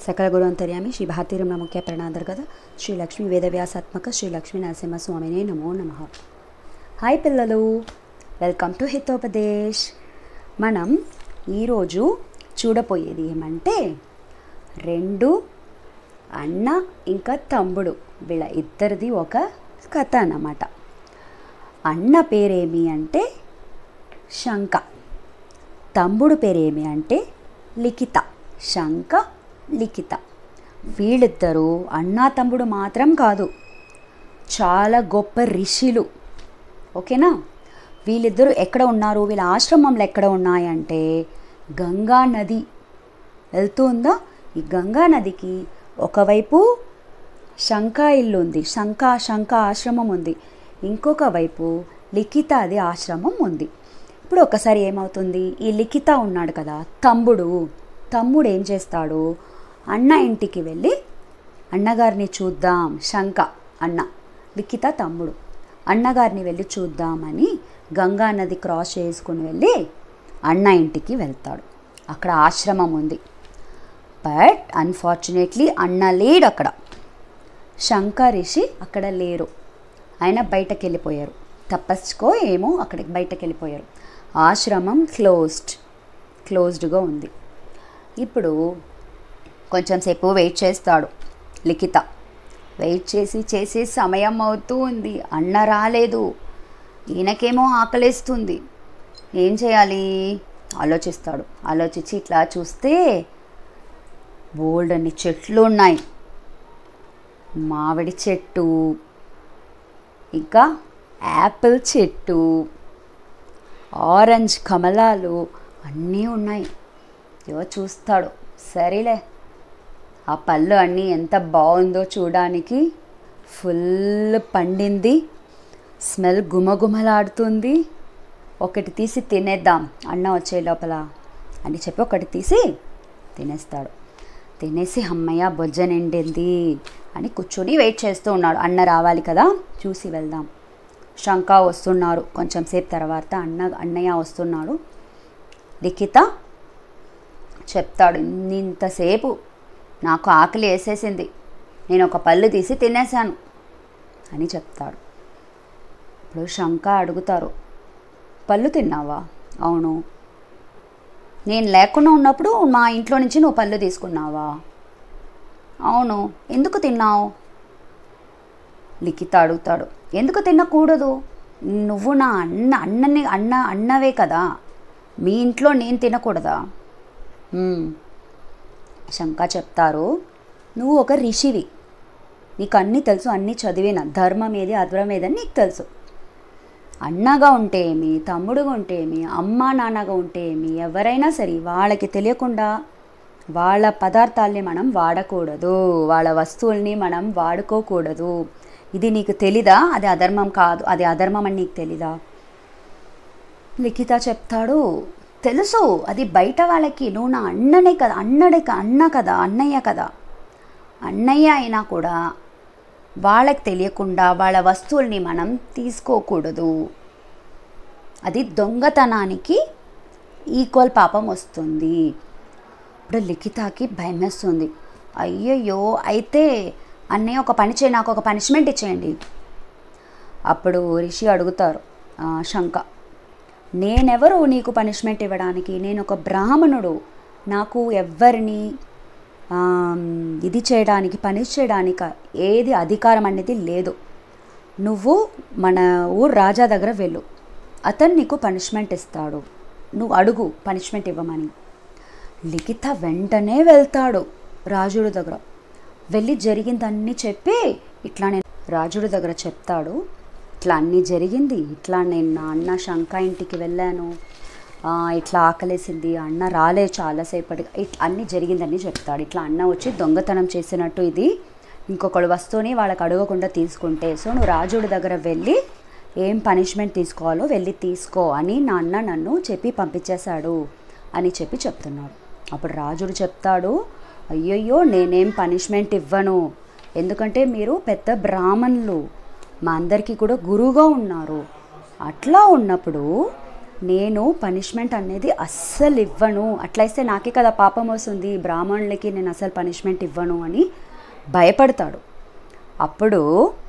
సకల గురువంతర్యామి శ్రీ భారతీరమణ ముఖ్య ప్రణాంతర్గత శ్రీ లక్ష్మీ వేదవ్యాసాత్మక శ్రీ లక్ష్మీ నరసింహస్వామినే నమో నమ హాయ్ పిల్లలు వెల్కమ్ టు హితోపదేశ్ మనం ఈరోజు చూడపోయేది ఏమంటే రెండు అన్న ఇంకా తమ్ముడు వీళ్ళ ఇద్దరిది ఒక కథ అన్నమాట అన్న పేరేమి అంటే శంక తమ్ముడు పేరేమి అంటే లిఖిత శంక లిఖిత వీళ్ళిద్దరూ అన్నా తమ్ముడు మాత్రం కాదు చాలా గొప్ప ఋషులు ఓకేనా వీళ్ళిద్దరూ ఎక్కడ ఉన్నారు వీళ్ళ ఆశ్రమంలో ఎక్కడ ఉన్నాయంటే గంగా నది వెళ్తూ ఉందా ఈ గంగా నదికి ఒకవైపు శంఖ ఇల్లు ఉంది శంఖ శంఖ ఆశ్రమం ఉంది ఇంకొక వైపు లిఖిత అది ఆశ్రమం ఉంది ఇప్పుడు ఒకసారి ఏమవుతుంది ఈ లిఖిత ఉన్నాడు కదా తమ్ముడు తమ్ముడు ఏం చేస్తాడు అన్న ఇంటికి వెళ్ళి అన్నగారిని చూద్దాం శంక అన్న లిఖిత తమ్ముడు అన్నగారిని వెళ్ళి చూద్దామని గంగా నది క్రాస్ చేసుకుని వెళ్ళి అన్న ఇంటికి వెళ్తాడు అక్కడ ఆశ్రమం ఉంది బట్ అన్ఫార్చునేట్లీ అన్న లేడు అక్కడ శంక రిషి అక్కడ లేరు ఆయన బయటకు వెళ్ళిపోయారు తపస్కో ఏమో అక్కడికి బయటకు వెళ్ళిపోయారు ఆశ్రమం క్లోజ్డ్ క్లోజ్డ్గా ఉంది ఇప్పుడు కొంచెం సేపు వెయిట్ చేస్తాడు లిఖిత వెయిట్ చేసి చేసి సమయం అవుతూ ఉంది అన్న రాలేదు ఈయనకేమో ఆకలేస్తుంది ఏం చేయాలి ఆలోచిస్తాడు ఆలోచించి ఇట్లా చూస్తే బోల్డ్ అన్ని చెట్లు ఉన్నాయి మామిడి చెట్టు ఇంకా యాపిల్ చెట్టు ఆరెంజ్ కమలాలు అన్నీ ఉన్నాయి ఏవో చూస్తాడు సరేలే ఆ పళ్ళు అన్నీ ఎంత బాగుందో చూడడానికి ఫుల్ పండింది స్మెల్ గుమగుమలాడుతుంది ఒకటి తీసి తినేద్దాం అన్న వచ్చే లోపల అని చెప్పి ఒకటి తీసి తినేస్తాడు తినేసి అమ్మయ్య బొజ్జ నిండింది అని కూర్చొని వెయిట్ చేస్తూ ఉన్నాడు అన్న రావాలి కదా చూసి వెళ్దాం శంక వస్తున్నారు కొంచెం సేపు తర్వాత అన్న అన్నయ్య వస్తున్నాడు లిఖిత చెప్తాడు ఇంతసేపు నాకు ఆకలి వేసేసింది నేను ఒక పళ్ళు తీసి తినేశాను అని చెప్తాడు ఇప్పుడు శంక అడుగుతారు పళ్ళు తిన్నావా అవును నేను లేకుండా ఉన్నప్పుడు మా ఇంట్లో నుంచి నువ్వు పళ్ళు తీసుకున్నావా అవును ఎందుకు తిన్నావు లిఖిత అడుగుతాడు ఎందుకు తినకూడదు నువ్వు నా అన్న అన్నని అన్న అన్నవే కదా మీ ఇంట్లో నేను తినకూడదా శంక చెప్తారు నువ్వు ఒక ఋషివి నీకు అన్నీ తెలుసు అన్నీ చదివిన ధర్మం ఏది అధర్మం ఏదని నీకు తెలుసు అన్నగా ఉంటే ఏమి తమ్ముడుగా ఉంటే ఏమి అమ్మ నాన్నగా ఉంటే ఏమి ఎవరైనా సరే వాళ్ళకి తెలియకుండా వాళ్ళ పదార్థాల్ని మనం వాడకూడదు వాళ్ళ వస్తువుల్ని మనం వాడుకోకూడదు ఇది నీకు తెలీదా అది అధర్మం కాదు అది అధర్మం అని నీకు తెలీదా లిఖిత చెప్తాడు తెలుసు అది బయట వాళ్ళకి నువ్వు నా అన్ననే కదా అన్నడే అన్న కదా అన్నయ్య కదా అన్నయ్య అయినా కూడా వాళ్ళకి తెలియకుండా వాళ్ళ వస్తువుల్ని మనం తీసుకోకూడదు అది దొంగతనానికి ఈక్వల్ పాపం వస్తుంది ఇప్పుడు లిఖితాకి భయం వేస్తుంది అయ్యయ్యో అయితే అన్నయ్య ఒక పని చేయి నాకు ఒక పనిష్మెంట్ ఇచ్చేయండి అప్పుడు రిషి అడుగుతారు శంక నేనెవరు నీకు పనిష్మెంట్ ఇవ్వడానికి నేను ఒక బ్రాహ్మణుడు నాకు ఎవ్వరిని ఇది చేయడానికి పని చేయడానికి ఏది అధికారం అనేది లేదు నువ్వు మన ఊరు రాజా దగ్గర వెళ్ళు అతను నీకు పనిష్మెంట్ ఇస్తాడు నువ్వు అడుగు పనిష్మెంట్ ఇవ్వమని లిఖిత వెంటనే వెళ్తాడు రాజుడి దగ్గర వెళ్ళి జరిగిందన్నీ చెప్పి ఇట్లా నేను రాజుడి దగ్గర చెప్తాడు ఇట్లా అన్నీ జరిగింది ఇట్లా నేను నా అన్న శంక ఇంటికి వెళ్ళాను ఇట్లా ఆకలేసింది అన్న రాలే చాలాసేపటి ఇట్లా అన్నీ జరిగిందని చెప్తాడు ఇట్లా అన్న వచ్చి దొంగతనం చేసినట్టు ఇది ఇంకొకడు వస్తువుని వాళ్ళకి అడగకుండా తీసుకుంటే సో నువ్వు రాజుడి దగ్గర వెళ్ళి ఏం పనిష్మెంట్ తీసుకోవాలో వెళ్ళి తీసుకో అని నా అన్న నన్ను చెప్పి పంపించేశాడు అని చెప్పి చెప్తున్నాడు అప్పుడు రాజుడు చెప్తాడు అయ్యయ్యో నేనేం పనిష్మెంట్ ఇవ్వను ఎందుకంటే మీరు పెద్ద బ్రాహ్మణులు మా అందరికీ కూడా గురువుగా ఉన్నారు అట్లా ఉన్నప్పుడు నేను పనిష్మెంట్ అనేది అస్సలు ఇవ్వను అట్లయితే నాకే కదా పాపం వస్తుంది బ్రాహ్మణులకి నేను అసలు పనిష్మెంట్ ఇవ్వను అని భయపడతాడు అప్పుడు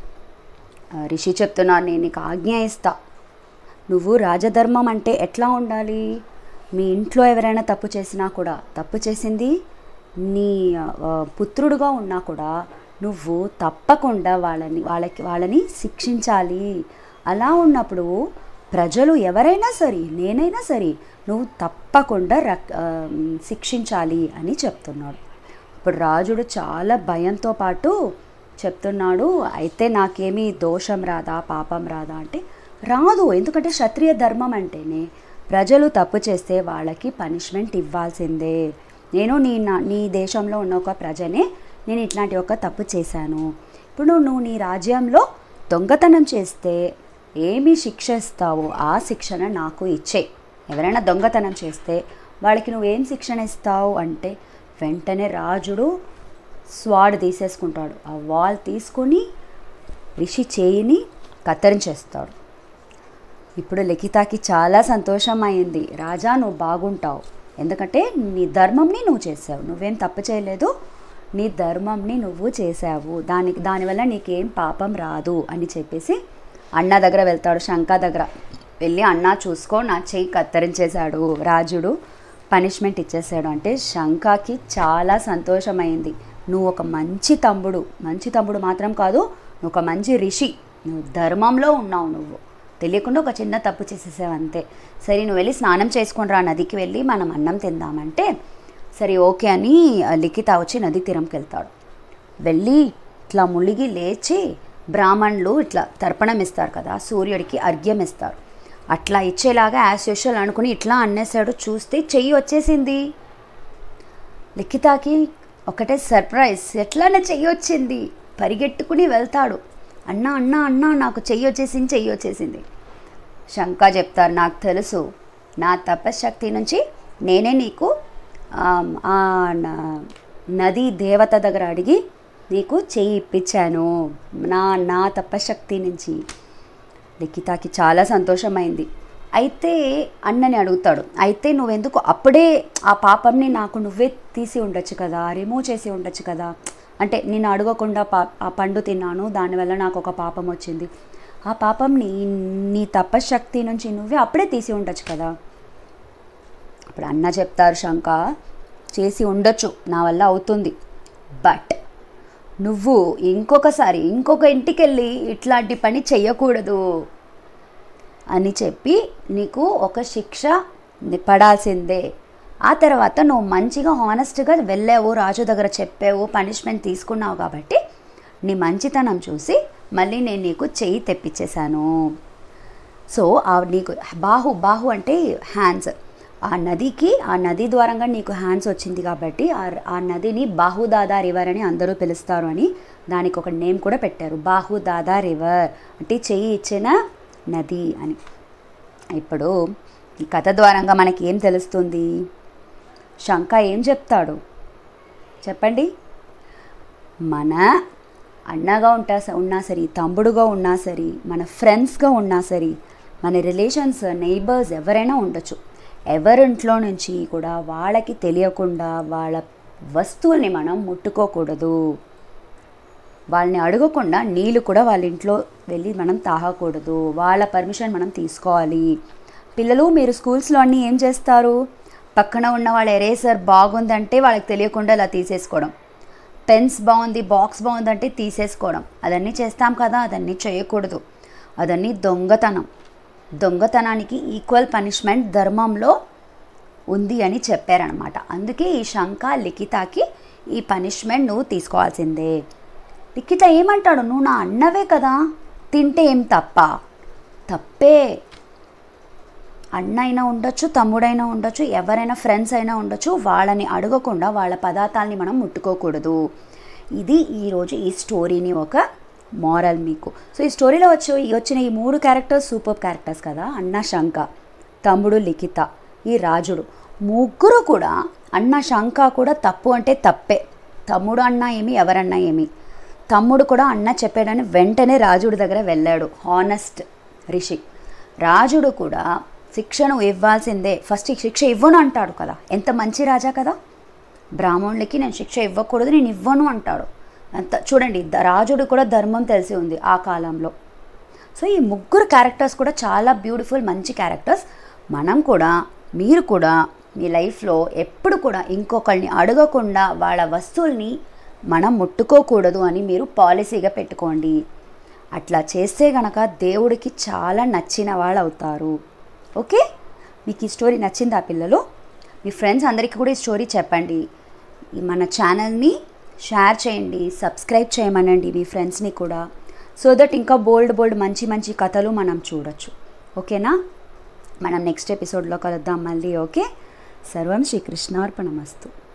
ఆ, రిషి చెప్తున్నాను నేను నీకు ఆజ్ఞ ఇస్తా నువ్వు రాజధర్మం అంటే ఎట్లా ఉండాలి మీ ఇంట్లో ఎవరైనా తప్పు చేసినా కూడా తప్పు చేసింది నీ ఆ, పుత్రుడుగా ఉన్నా కూడా నువ్వు తప్పకుండా వాళ్ళని వాళ్ళకి వాళ్ళని శిక్షించాలి అలా ఉన్నప్పుడు ప్రజలు ఎవరైనా సరే నేనైనా సరే నువ్వు తప్పకుండా రక్ ఆ, శిక్షించాలి అని చెప్తున్నాడు ఇప్పుడు రాజుడు చాలా భయంతో పాటు చెప్తున్నాడు అయితే నాకేమీ దోషం రాదా పాపం రాదా అంటే రాదు ఎందుకంటే క్షత్రియ ధర్మం అంటేనే ప్రజలు తప్పు చేస్తే వాళ్ళకి పనిష్మెంట్ ఇవ్వాల్సిందే నేను నీ నా నీ దేశంలో ఉన్న ఒక ప్రజనే నేను ఇట్లాంటి ఒక తప్పు చేశాను ఇప్పుడు నువ్వు నీ రాజ్యంలో దొంగతనం చేస్తే ఏమి శిక్ష ఇస్తావో ఆ శిక్షణ నాకు ఇచ్చే ఎవరైనా దొంగతనం చేస్తే వాళ్ళకి నువ్వేం శిక్షణ ఇస్తావు అంటే వెంటనే రాజుడు స్వాడ్ తీసేసుకుంటాడు ఆ వాల్ తీసుకొని రిషి చేయిని కత్తిరించేస్తాడు ఇప్పుడు లిఖితాకి చాలా సంతోషం అయింది రాజా నువ్వు బాగుంటావు ఎందుకంటే నీ ధర్మంని నువ్వు చేసావు నువ్వేం తప్పు చేయలేదు నీ ధర్మంని నువ్వు చేసావు దానికి దానివల్ల నీకేం పాపం రాదు అని చెప్పేసి అన్న దగ్గర వెళ్తాడు శంఖ దగ్గర వెళ్ళి అన్న చూసుకో నా చెయ్యి కత్తిరించేశాడు రాజుడు పనిష్మెంట్ ఇచ్చేసాడు అంటే శంఖకి చాలా సంతోషమైంది నువ్వు ఒక మంచి తమ్ముడు మంచి తమ్ముడు మాత్రం కాదు నువ్వు ఒక మంచి రిషి నువ్వు ధర్మంలో ఉన్నావు నువ్వు తెలియకుండా ఒక చిన్న తప్పు చేసేసావు అంతే సరే నువ్వు వెళ్ళి స్నానం చేసుకొని రా నదికి వెళ్ళి మనం అన్నం తిందామంటే సరే ఓకే అని ఆ లిఖిత వచ్చి నది తీరంకి వెళ్తాడు వెళ్ళి ఇట్లా ములిగి లేచి బ్రాహ్మణులు ఇట్లా తర్పణం ఇస్తారు కదా సూర్యుడికి అర్ఘ్యం ఇస్తారు అట్లా ఇచ్చేలాగా యాజ్ యూజువల్ అనుకుని ఇట్లా అన్నేసాడు చూస్తే చెయ్యి వచ్చేసింది లిఖితాకి ఒకటే సర్ప్రైజ్ ఎట్లానే చెయ్యి వచ్చింది పరిగెట్టుకుని వెళ్తాడు అన్నా అన్నా అన్నా నాకు చెయ్యి వచ్చేసింది చెయ్యి వచ్చేసింది శంక చెప్తారు నాకు తెలుసు నా తపశ్శక్తి నుంచి నేనే నీకు ఆమ్, ఆ న- నది దేవత దగ్గర అడిగి నీకు చెయ్యి ఇప్పించాను నా నా తపశ్శక్తి నుంచి లిఖితాకి చాలా సంతోషమైంది అయితే అన్నని అడుగుతాడు అయితే నువ్వెందుకు అప్పుడే ఆ పాపంని నాకు నువ్వే తీసి ఉండొచ్చు కదా రిమూవ్ చేసి ఉండొచ్చు కదా అంటే నేను అడగకుండా పా ఆ పండు తిన్నాను దానివల్ల నాకు ఒక పాపం వచ్చింది ఆ పాపంని నీ తపశ్శక్తి నుంచి నువ్వే అప్పుడే తీసి ఉండొచ్చు కదా ఇప్పుడు అన్న చెప్తారు శంక చేసి ఉండొచ్చు నా వల్ల అవుతుంది బట్ నువ్వు ఇంకొకసారి ఇంకొక ఇంటికి వెళ్ళి ఇట్లాంటి పని చెయ్యకూడదు అని చెప్పి నీకు ఒక శిక్ష పడాల్సిందే ఆ తర్వాత నువ్వు మంచిగా హానెస్ట్గా వెళ్ళావు రాజు దగ్గర చెప్పావు పనిష్మెంట్ తీసుకున్నావు కాబట్టి నీ మంచితనం చూసి మళ్ళీ నేను నీకు చెయ్యి తెప్పించేశాను సో ఆ నీకు బాహు బాహు అంటే హ్యాండ్స్ ఆ నదికి ఆ నది ద్వారంగా నీకు హ్యాండ్స్ వచ్చింది కాబట్టి ఆ ఆ నదిని బాహుదాదా రివర్ అని అందరూ పిలుస్తారు అని దానికి ఒక నేమ్ కూడా పెట్టారు బాహుదాదా రివర్ అంటే చెయ్యి ఇచ్చిన నది అని ఇప్పుడు ఈ కథ ద్వారంగా మనకి ఏం తెలుస్తుంది శంక ఏం చెప్తాడు చెప్పండి మన అన్నగా ఉంటా ఉన్నా సరే తమ్ముడుగా ఉన్నా సరే మన ఫ్రెండ్స్గా ఉన్నా సరే మన రిలేషన్స్ నైబర్స్ ఎవరైనా ఉండొచ్చు ఎవరింట్లో నుంచి కూడా వాళ్ళకి తెలియకుండా వాళ్ళ వస్తువుల్ని మనం ముట్టుకోకూడదు వాళ్ళని అడగకుండా నీళ్ళు కూడా వాళ్ళ ఇంట్లో వెళ్ళి మనం తాగకూడదు వాళ్ళ పర్మిషన్ మనం తీసుకోవాలి పిల్లలు మీరు స్కూల్స్లో అన్నీ ఏం చేస్తారు పక్కన ఉన్న వాళ్ళ ఎరేసర్ బాగుందంటే వాళ్ళకి తెలియకుండా ఇలా తీసేసుకోవడం పెన్స్ బాగుంది బాక్స్ బాగుందంటే తీసేసుకోవడం అదన్నీ చేస్తాం కదా అదన్నీ చేయకూడదు అదన్నీ దొంగతనం దొంగతనానికి ఈక్వల్ పనిష్మెంట్ ధర్మంలో ఉంది అని చెప్పారనమాట అందుకే ఈ శంక లిఖితాకి ఈ పనిష్మెంట్ నువ్వు తీసుకోవాల్సిందే లిఖిత ఏమంటాడు నువ్వు నా అన్నవే కదా తింటే ఏం తప్ప తప్పే అన్న అయినా ఉండొచ్చు తమ్ముడైనా ఉండొచ్చు ఎవరైనా ఫ్రెండ్స్ అయినా ఉండొచ్చు వాళ్ళని అడగకుండా వాళ్ళ పదార్థాలని మనం ముట్టుకోకూడదు ఇది ఈరోజు ఈ స్టోరీని ఒక మారల్ మీకు సో ఈ స్టోరీలో వచ్చి ఈ వచ్చిన ఈ మూడు క్యారెక్టర్స్ సూపర్ క్యారెక్టర్స్ కదా అన్న శంక తమ్ముడు లిఖిత ఈ రాజుడు ముగ్గురు కూడా అన్న శంక కూడా తప్పు అంటే తప్పే తమ్ముడు అన్న ఏమి ఎవరన్నా ఏమి తమ్ముడు కూడా అన్న చెప్పాడని వెంటనే రాజుడి దగ్గర వెళ్ళాడు హానెస్ట్ రిషి రాజుడు కూడా శిక్షను ఇవ్వాల్సిందే ఫస్ట్ ఈ శిక్ష ఇవ్వను అంటాడు కదా ఎంత మంచి రాజా కదా బ్రాహ్మణులకి నేను శిక్ష ఇవ్వకూడదు నేను ఇవ్వను అంటాడు అంత చూడండి ద- రాజుడు కూడా ధర్మం తెలిసి ఉంది ఆ కాలంలో సో ఈ ముగ్గురు క్యారెక్టర్స్ కూడా చాలా బ్యూటిఫుల్ మంచి క్యారెక్టర్స్ మనం కూడా మీరు కూడా మీ లైఫ్లో ఎప్పుడు కూడా ఇంకొకరిని అడగకుండా వాళ్ళ వస్తువుల్ని మనం ముట్టుకోకూడదు అని మీరు పాలసీగా పెట్టుకోండి అట్లా చేస్తే గనక దేవుడికి చాలా నచ్చిన వాళ్ళు అవుతారు ఓకే మీకు ఈ స్టోరీ నచ్చిందా పిల్లలు మీ ఫ్రెండ్స్ అందరికీ కూడా ఈ స్టోరీ చెప్పండి ఈ మన ఛానల్ని షేర్ చేయండి సబ్స్క్రైబ్ చేయమనండి మీ ఫ్రెండ్స్ని కూడా సో దట్ ఇంకా బోల్డ్ బోల్డ్ మంచి మంచి కథలు మనం చూడొచ్చు ఓకేనా మనం నెక్స్ట్ ఎపిసోడ్లో కలుద్దాం మళ్ళీ ఓకే సర్వం శ్రీకృష్ణార్పణమస్తు